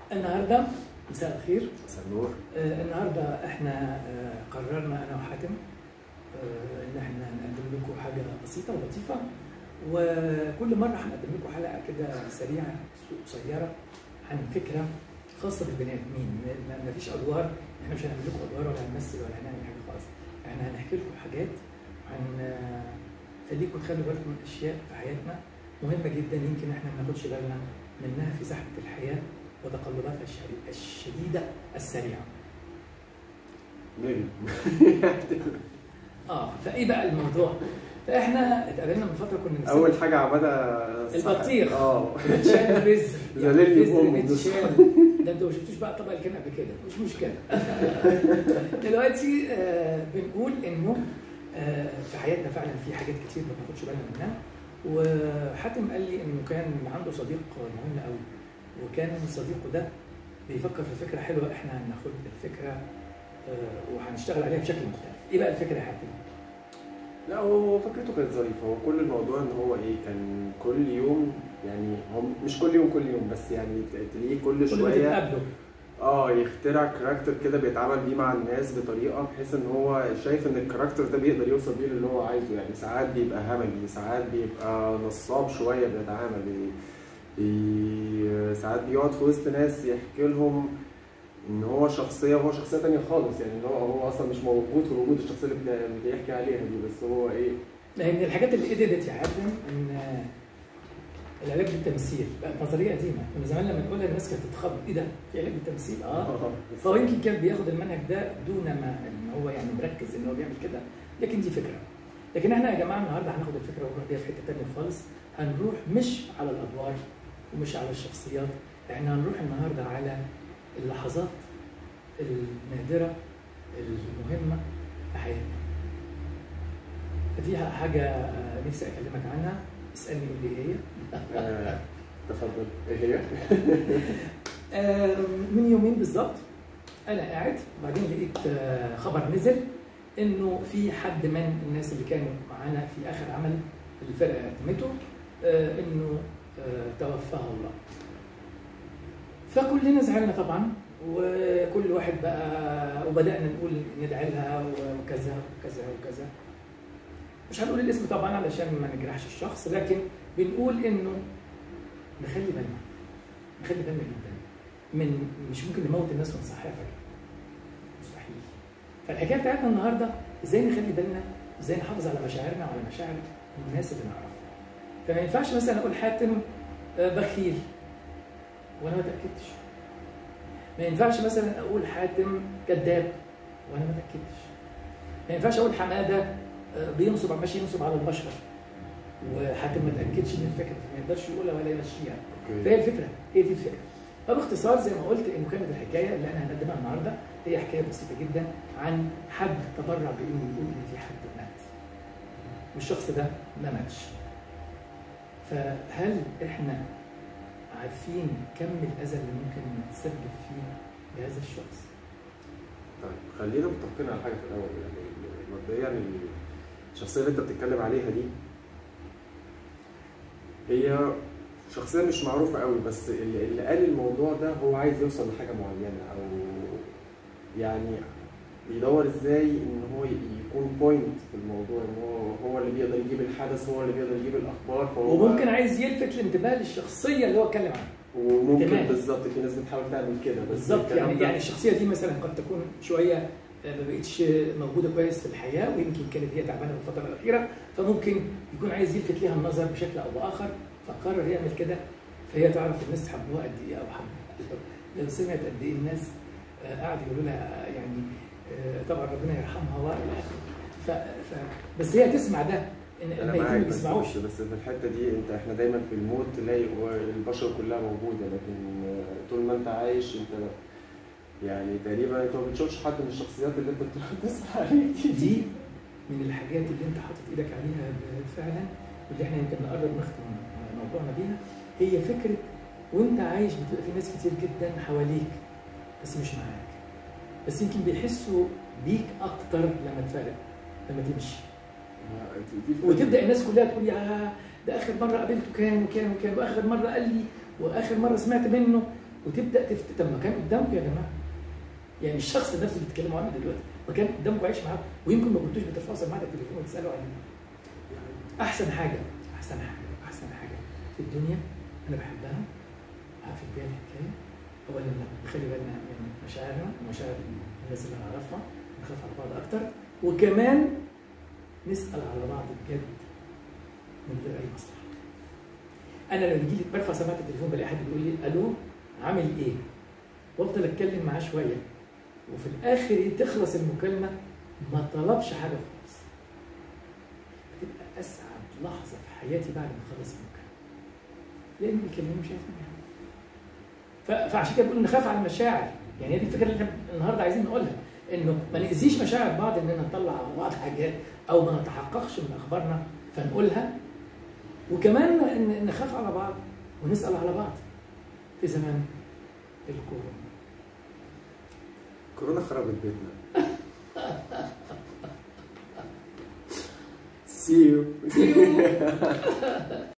النهارده مساء الخير مساء النور آه، النهارده احنا آه، قررنا انا وحاتم آه، ان احنا نقدم لكم حاجه بسيطه ولطيفه وكل مره هنقدم لكم حلقه كده سريعه قصيره عن فكره خاصه بالبني ادمين ما- ما فيش ادوار احنا مش هنعمل لكم ادوار ولا هنمثل ولا هنعمل حاجه خالص احنا هنحكي لكم حاجات عن آه، خليكم تخلوا بالكم من اشياء في حياتنا مهمه جدا يمكن احنا ما ناخدش بالنا منها في زحمه الحياه وتقلباتها الشديدة- الشديده السريعه. ميري اه فايه بقى الموضوع؟ فاحنا اتقابلنا من فتره كنا نفسنا اول حاجه عملها صح- البطيخ. اه بتشال رزق زلالي رزق بأمه بتشال ده انتوا ما شفتوش بقى الطبق اللي كان قبل كده مش مشكله دلوقتي آه بنقول انه آه في حياتنا فعلا في حاجات كتير ما بناخدش بالنا منها وحاتم قال لي انه كان عنده صديق مهم قوي وكان صديقه ده بيفكر في فكره حلوه احنا هناخد الفكره آه وهنشتغل عليها بشكل مختلف ايه بقى الفكره يا حاتم؟ لا هو فكرته كانت ظريفه هو كل الموضوع ان هو ايه كان كل يوم يعني هو مش كل يوم كل يوم بس يعني تلاقيه كل كل ما شويه تتقابلوا اه يخترع كاركتر كده بيتعامل بيه مع الناس بطريقه بحيث ان هو شايف ان الكاركتر ده بيقدر يوصل بيه للي هو عايزه يعني ساعات بيبقى همجي ساعات بيبقى نصاب شويه بيتعامل بي... بي... ساعات بيقعد في وسط ناس يحكي لهم ان هو شخصيه وهو شخصيه تانية خالص يعني اللي هو هو اصلا مش موجود في وجود الشخصيه اللي بتا- اللي بيحكي عليها دي بس هو ايه ما هي من الحاجات اللي قدرت يا حاتم ان العلاج بالتمثيل بقت نظريه قديمه كنا زمان لما نقولها الناس كانت تتخض ايه ده في علاج بالتمثيل اه فهو يمكن كان بياخد المنهج ده دون ما ان هو يعني مركز ان هو بيعمل كده لكن دي فكره لكن احنا يا جماعه النهارده هناخد الفكره ونروح بيها في حته ثانيه خالص هنروح مش على الادوار ومش على الشخصيات احنا هنروح النهارده على اللحظات النادره المهمه في حياتنا فيها حاجه آه، نفسي اكلمك عنها اسالني قول لي ايه هي آه، تفضل ايه هي؟ آه، من يومين بالظبط انا قاعد وبعدين لقيت آه، خبر نزل انه في حد من الناس اللي كانوا معانا في اخر عمل الفرقه قدمته آه، انه آه، توفاه الله فكلنا زعلنا طبعا وكل واحد بقى وبدانا نقول ندعي لها وكذا وكذا وكذا مش هنقول الاسم طبعا علشان ما نجرحش الشخص لكن بنقول انه نخلي بالنا نخلي بالنا جدا من مش ممكن نموت الناس ونصحيها فجاه مستحيل فالحكايه بتاعتنا النهارده ازاي نخلي بالنا ازاي نحافظ على مشاعرنا وعلى مشاعر الناس اللي نعرفها فما ينفعش مثلا اقول حاتم آه، بخيل وانا ما اتاكدتش ما ينفعش مثلا اقول حاتم كذاب وانا ما اتاكدتش ما ينفعش اقول حماده آه، بينصب ماشي ينصب على البشر وحاتم ما اتاكدش من الفكره فما يقدرش يقولها ولا يمشيها فهي الفكره هي دي الفكره فباختصار زي ما قلت انه كانت الحكايه اللي انا هنقدمها النهارده هي حكايه بسيطه جدا عن حد تبرع بانه يقول ان في حد مات والشخص ده ما ماتش فهل احنا عارفين كم الاذى اللي ممكن نتسبب فيه بهذا الشخص؟ طيب خلينا متفقين على حاجه في الاول يعني مبدئيا الشخصيه اللي انت بتتكلم عليها دي هي شخصيه مش معروفه قوي بس اللي, اللي قال الموضوع ده هو عايز يوصل لحاجه معينه او يعني بيدور ازاي ان هو يكون بوينت في الموضوع ان هو هو اللي بيقدر يجيب الحدث هو اللي بيقدر يجيب الاخبار فهو وممكن عايز يلفت الانتباه للشخصيه اللي هو اتكلم عنها وممكن احتمال. بالظبط في ناس بتحاول تعمل كده بس بالظبط الكلام يعني ده- يعني الشخصيه دي مثلا قد تكون شويه آه، ما بقتش موجوده كويس في الحياه ويمكن كانت هي تعبانه في الفتره الاخيره فممكن يكون عايز يلفت ليها النظر بشكل او باخر فقرر يعمل كده فهي تعرف الناس حبوها قد ايه او حبوها لو سمعت قد ايه الناس آه، قعدوا يقولوا لها آه، يعني آه، طبعا ربنا يرحمها والى اخره ف... ف... بس هي تسمع ده ان انا الميتين ما معاك بس بيسمعوش بس بس في الحته دي انت احنا دايما في الموت تلاقي البشر كلها موجوده لكن طول ما انت عايش انت يعني تقريبا انت ما بتشوفش حد من الشخصيات اللي انت بتروح تسمع عليها دي دي من الحاجات اللي انت حاطط ايدك عليها فعلا واللي احنا يمكن نقرب نختم موضوعنا بيها هي فكره وانت عايش بتبقى في ناس كتير جدا حواليك بس مش معاك بس يمكن بيحسوا بيك اكتر لما تفارق لما تمشي دي الفكرة. وتبدا الناس كلها تقول يا ده اخر مره قابلته كان وكان وكان واخر مره قال لي واخر مره سمعت منه وتبدا تفت طب ما كان قدامكم يا جماعه يعني الشخص نفسه اللي بتتكلموا عنه دلوقتي ما كان قدامكم عايش معاكم ويمكن ما كنتوش بترفعوا سماعه التليفون وتسالوا عليه احسن حاجه احسن حاجه احسن حاجه في الدنيا انا بحبها اقفل بيها الحكايه اولا نخلي بالنا من مشاعرنا ومشاعر الناس اللي نعرفها نخاف على بعض اكتر وكمان نسال على بعض بجد من غير اي مصلحه انا لما بيجي لي برفع سماعه التليفون بلاقي حد بيقول لي الو عامل ايه وافضل اتكلم معاه شويه وفي الاخر تخلص المكالمه ما طلبش حاجه خالص بتبقى اسعد لحظه في حياتي بعد ما اخلص المكالمه لان بيكلمني مش عارف ف- فعشان كده بقول نخاف على المشاعر يعني هي دي الفكره اللي احنا النهارده عايزين نقولها انه ما ناذيش مشاعر بعض اننا نطلع على بعض حاجات او ما نتحققش من اخبارنا فنقولها وكمان ن- نخاف على بعض ونسال على بعض في زمان الكورونا كورونا خربت بيتنا See you